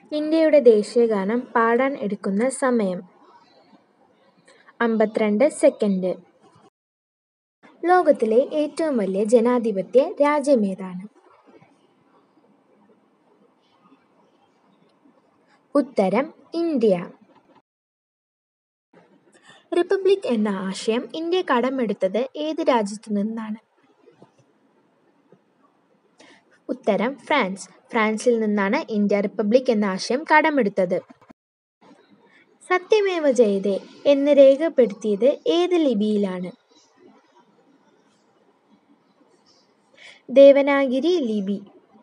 ഇന്ത്യയുടെ ദേശീയഗാനം പാടാൻ എടുക്കുന്ന സമയം അമ്പത്തിരണ്ട് സെക്കൻഡ് ലോകത്തിലെ ഏറ്റവും വലിയ ജനാധിപത്യ രാജ്യമേതാണ് ഉത്തരം ഇന്ത്യ റിപ്പബ്ലിക് എന്ന ആശയം ഇന്ത്യ കടമെടുത്തത് ഏത് രാജ്യത്തു നിന്നാണ് ഉത്തരം ഫ്രാൻസ് ഫ്രാൻസിൽ നിന്നാണ് ഇന്ത്യ റിപ്പബ്ലിക് എന്ന ആശയം കടമെടുത്തത് സത്യമേവ ജയതേ എന്ന് രേഖപ്പെടുത്തിയത് ഏത് ലിപിയിലാണ് ദേവനാഗിരി ലിപി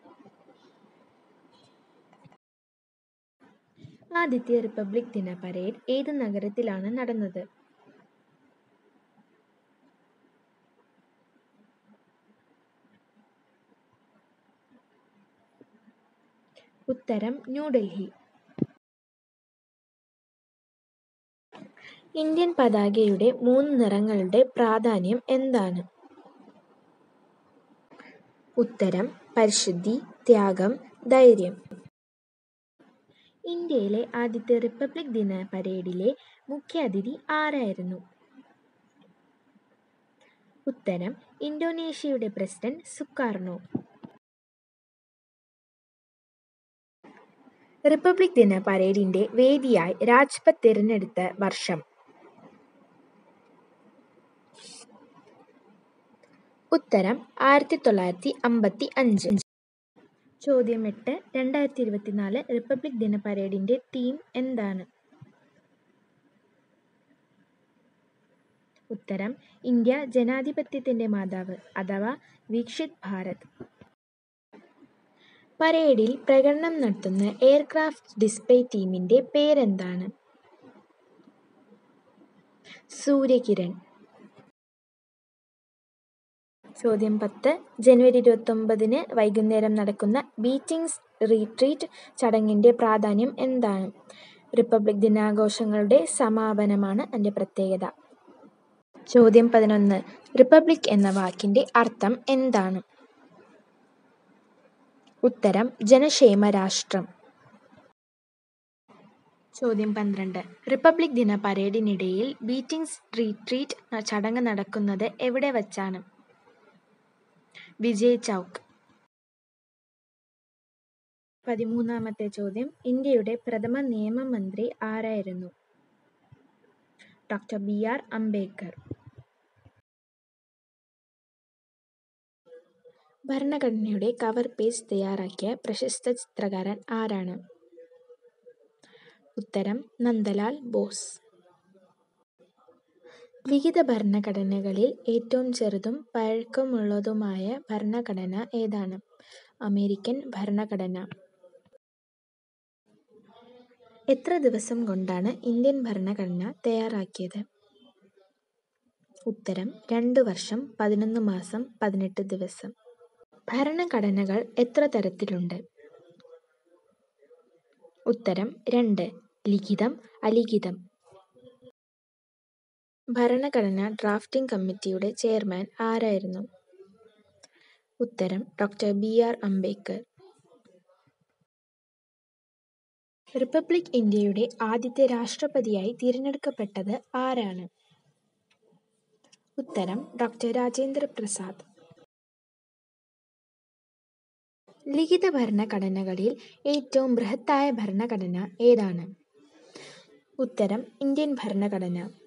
ആദ്യത്തെ റിപ്പബ്ലിക് ദിന പരേഡ് ഏത് നഗരത്തിലാണ് നടന്നത് ഉത്തരം ന്യൂഡൽഹി ഇന്ത്യൻ പതാകയുടെ മൂന്ന് നിറങ്ങളുടെ പ്രാധാന്യം എന്താണ് ഉത്തരം പരിശുദ്ധി ത്യാഗം ധൈര്യം ഇന്ത്യയിലെ ആദ്യത്തെ റിപ്പബ്ലിക് ദിന പരേഡിലെ മുഖ്യാതിഥി ആരായിരുന്നു ഉത്തരം ഇന്തോനേഷ്യയുടെ പ്രസിഡന്റ് സുകാർണോ റിപ്പബ്ലിക് ദിന പരേഡിന്റെ വേദിയായി രാജ്പഥ് തിരഞ്ഞെടുത്ത വർഷം ഉത്തരം ആയിരത്തി തൊള്ളായിരത്തി അമ്പത്തി അഞ്ച് ചോദ്യം എട്ട് രണ്ടായിരത്തി ഇരുപത്തിനാല് റിപ്പബ്ലിക് ദിന പരേഡിന്റെ തീം എന്താണ് ഉത്തരം ഇന്ത്യ ജനാധിപത്യത്തിന്റെ മാതാവ് അഥവാ വീക്ഷിത് ഭാരത് പരേഡിൽ പ്രകടനം നടത്തുന്ന എയർക്രാഫ്റ്റ് ഡിസ്പ്ലേ ടീമിന്റെ പേരെന്താണ് സൂര്യകിരൺ ചോദ്യം പത്ത് ജനുവരി ഇരുപത്തൊമ്പതിന് വൈകുന്നേരം നടക്കുന്ന ബീറ്റിംഗ്സ് റീട്രീറ്റ് ചടങ്ങിന്റെ പ്രാധാന്യം എന്താണ് റിപ്പബ്ലിക് ദിനാഘോഷങ്ങളുടെ സമാപനമാണ് അതിന്റെ പ്രത്യേകത ചോദ്യം പതിനൊന്ന് റിപ്പബ്ലിക് എന്ന വാക്കിന്റെ അർത്ഥം എന്താണ് ഉത്തരം ജനക്ഷേമ രാഷ്ട്രം ചോദ്യം പന്ത്രണ്ട് റിപ്പബ്ലിക് ദിന പരേഡിനിടയിൽ ബീറ്റിംഗ്സ് റീട്രീറ്റ് ചടങ്ങ് നടക്കുന്നത് എവിടെ വച്ചാണ് വിജയ് ചൗക്ക് പതിമൂന്നാമത്തെ ചോദ്യം ഇന്ത്യയുടെ പ്രഥമ നിയമമന്ത്രി ആരായിരുന്നു ഡോക്ടർ ബി ആർ അംബേദ്കർ ഭരണഘടനയുടെ കവർ പേജ് തയ്യാറാക്കിയ പ്രശസ്ത ചിത്രകാരൻ ആരാണ് ഉത്തരം നന്ദലാൽ ബോസ് ലിഖിത ഭരണഘടനകളിൽ ഏറ്റവും ചെറുതും പഴക്കമുള്ളതുമായ ഭരണഘടന ഏതാണ് അമേരിക്കൻ ഭരണഘടന എത്ര ദിവസം കൊണ്ടാണ് ഇന്ത്യൻ ഭരണഘടന തയ്യാറാക്കിയത് ഉത്തരം രണ്ട് വർഷം പതിനൊന്ന് മാസം പതിനെട്ട് ദിവസം ഭരണഘടനകൾ എത്ര തരത്തിലുണ്ട് ഉത്തരം രണ്ട് ലിഖിതം അലിഖിതം ഭരണഘടന ഡ്രാഫ്റ്റിംഗ് കമ്മിറ്റിയുടെ ചെയർമാൻ ആരായിരുന്നു ഉത്തരം doctor B R Ambedkar republic ഇന്ത്യയുടെ ആദ്യത്തെ രാഷ്ട്രപതിയായി തിരഞ്ഞെടുക്കപ്പെട്ടത് ആരാണ് ഉത്തരം ഡോക്ടർ രാജേന്ദ്ര പ്രസാദ് ലിഖിത ഭരണഘടനകളിൽ ഏറ്റവും ബൃഹത്തായ ഭരണഘടന ഏതാണ് ഉത്തരം ഇന്ത്യൻ ഭരണഘടന